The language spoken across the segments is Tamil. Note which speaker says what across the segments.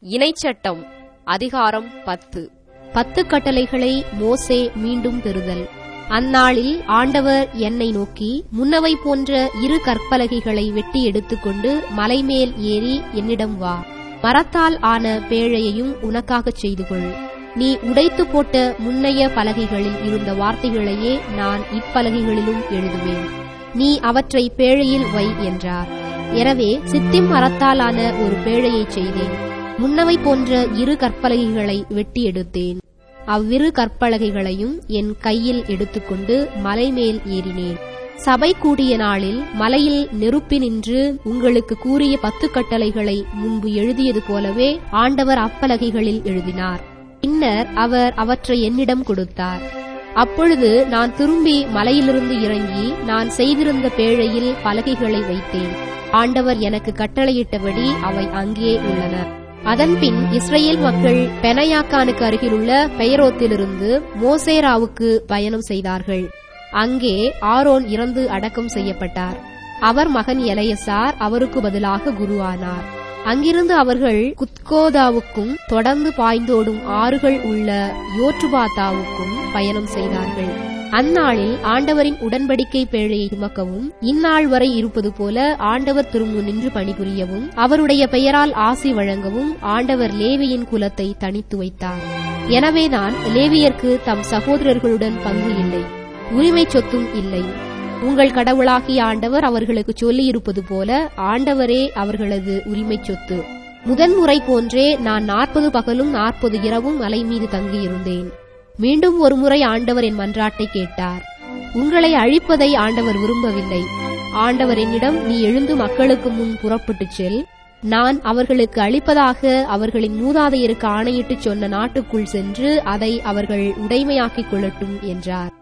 Speaker 1: இணைச்சட்டம் அதிகாரம் பத்து
Speaker 2: பத்து கட்டளைகளை மோசே மீண்டும் பெறுதல் அந்நாளில் ஆண்டவர் என்னை நோக்கி முன்னவை போன்ற இரு கற்பலகைகளை வெட்டி எடுத்துக்கொண்டு மலைமேல் ஏறி என்னிடம் வா மரத்தால் ஆன பேழையையும் உனக்காகச் செய்து கொள் நீ உடைத்து போட்ட முன்னைய பலகைகளில் இருந்த வார்த்தைகளையே நான் இப்பலகைகளிலும் எழுதுவேன் நீ அவற்றை பேழையில் வை என்றார் எனவே சித்திம் மரத்தாலான ஒரு பேழையைச் செய்தேன் முன்னவை போன்ற இரு கற்பலகைகளை வெட்டி எடுத்தேன் அவ்விரு கற்பலகைகளையும் என் கையில் எடுத்துக்கொண்டு மலைமேல் ஏறினேன் சபை கூடிய நாளில் மலையில் நெருப்பி நின்று உங்களுக்கு கூறிய பத்து கட்டளைகளை முன்பு எழுதியது போலவே ஆண்டவர் அப்பலகைகளில் எழுதினார் பின்னர் அவர் அவற்றை என்னிடம் கொடுத்தார் அப்பொழுது நான் திரும்பி மலையிலிருந்து இறங்கி நான் செய்திருந்த பேழையில் பலகைகளை வைத்தேன் ஆண்டவர் எனக்கு கட்டளையிட்டபடி அவை அங்கே உள்ளன அதன்பின் இஸ்ரேல் மக்கள் பெனயாக்கானுக்கு அருகிலுள்ள பெயரோத்திலிருந்து மோசேராவுக்கு பயணம் செய்தார்கள் அங்கே ஆரோன் இறந்து அடக்கம் செய்யப்பட்டார் அவர் மகன் எலையசார் அவருக்கு பதிலாக குருவானார் அங்கிருந்து அவர்கள் குத்கோதாவுக்கும் தொடர்ந்து பாய்ந்தோடும் ஆறுகள் உள்ள யோற்றுபாத்தாவுக்கும் பயணம் செய்தார்கள் அந்நாளில் ஆண்டவரின் உடன்படிக்கை பேழையை சுமக்கவும் இந்நாள் வரை இருப்பது போல ஆண்டவர் திரும்பு நின்று பணிபுரியவும் அவருடைய பெயரால் ஆசி வழங்கவும் ஆண்டவர் லேவியின் குலத்தை தனித்து வைத்தார் எனவேதான் லேவியர்க்கு தம் சகோதரர்களுடன் பங்கு இல்லை உரிமை சொத்தும் இல்லை உங்கள் கடவுளாகிய ஆண்டவர் அவர்களுக்கு சொல்லியிருப்பது போல ஆண்டவரே அவர்களது உரிமை சொத்து முதன்முறை போன்றே நான் நாற்பது பகலும் நாற்பது இரவும் மலை மீது தங்கியிருந்தேன் மீண்டும் ஒருமுறை ஆண்டவர் என் மன்றாட்டை கேட்டார் உங்களை அழிப்பதை ஆண்டவர் விரும்பவில்லை ஆண்டவர் என்னிடம் நீ எழுந்து மக்களுக்கு முன் புறப்பட்டுச் செல் நான் அவர்களுக்கு அளிப்பதாக அவர்களின் மூதாதையருக்கு ஆணையிட்டுச் சொன்ன நாட்டுக்குள் சென்று அதை அவர்கள் உடைமையாக்கிக் கொள்ளட்டும் என்றார்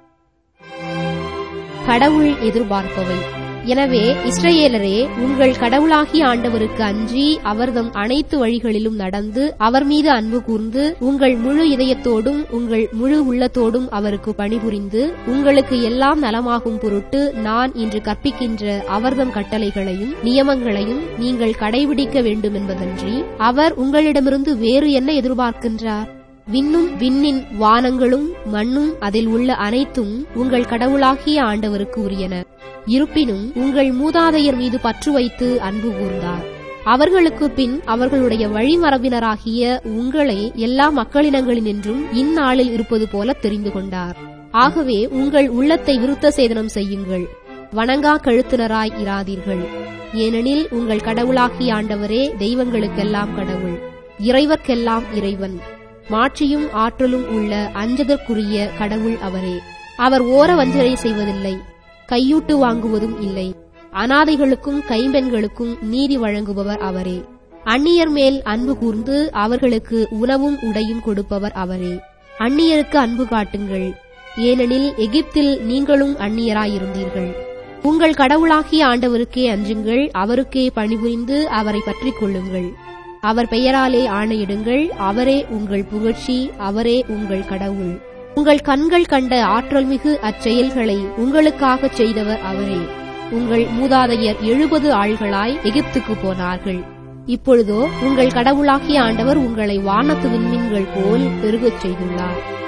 Speaker 2: கடவுள் எதிர்பார்ப்பவை எனவே இஸ்ரேலரே உங்கள் கடவுளாகிய ஆண்டவருக்கு அஞ்சி அவர்தம் அனைத்து வழிகளிலும் நடந்து அவர் மீது அன்பு கூர்ந்து உங்கள் முழு இதயத்தோடும் உங்கள் முழு உள்ளத்தோடும் அவருக்கு பணிபுரிந்து உங்களுக்கு எல்லாம் நலமாகும் பொருட்டு நான் இன்று கற்பிக்கின்ற அவர்தம் கட்டளைகளையும் நியமங்களையும் நீங்கள் கடைபிடிக்க வேண்டும் என்பதன்றி அவர் உங்களிடமிருந்து வேறு என்ன எதிர்பார்க்கின்றார் விண்ணும் விண்ணின் வானங்களும் மண்ணும் அதில் உள்ள அனைத்தும் உங்கள் கடவுளாகிய ஆண்டவருக்கு உரியன இருப்பினும் உங்கள் மூதாதையர் மீது பற்று வைத்து அன்பு கூர்ந்தார் அவர்களுக்கு பின் அவர்களுடைய வழிமரபினராகிய உங்களை எல்லா மக்களினங்களினின்றும் இந்நாளில் இருப்பது போல தெரிந்து கொண்டார் ஆகவே உங்கள் உள்ளத்தை விருத்த சேதனம் செய்யுங்கள் வணங்கா கழுத்தினராய் இராதீர்கள் ஏனெனில் உங்கள் கடவுளாகிய ஆண்டவரே தெய்வங்களுக்கெல்லாம் கடவுள் இறைவர்க்கெல்லாம் இறைவன் மாட்சியும் ஆற்றலும் உள்ள அஞ்சதற்குரிய கடவுள் அவரே அவர் ஓர வஞ்சனை செய்வதில்லை கையூட்டு வாங்குவதும் இல்லை அனாதைகளுக்கும் கைம்பெண்களுக்கும் நீதி வழங்குபவர் அவரே அந்நியர் மேல் அன்பு கூர்ந்து அவர்களுக்கு உணவும் உடையும் கொடுப்பவர் அவரே அந்நியருக்கு அன்பு காட்டுங்கள் ஏனெனில் எகிப்தில் நீங்களும் அந்நியராயிருந்தீர்கள் உங்கள் கடவுளாகிய ஆண்டவருக்கே அஞ்சுங்கள் அவருக்கே பணிபுரிந்து அவரை பற்றிக் கொள்ளுங்கள் அவர் பெயராலே ஆணையிடுங்கள் அவரே உங்கள் புகழ்ச்சி அவரே உங்கள் கடவுள் உங்கள் கண்கள் கண்ட ஆற்றல்மிகு அச்செயல்களை உங்களுக்காகச் செய்தவர் அவரே உங்கள் மூதாதையர் எழுபது ஆள்களாய் எகிப்துக்கு போனார்கள் இப்பொழுதோ உங்கள் கடவுளாகிய ஆண்டவர் உங்களை வானத்து விண்மீன்கள் போல் பெருகச் செய்துள்ளார்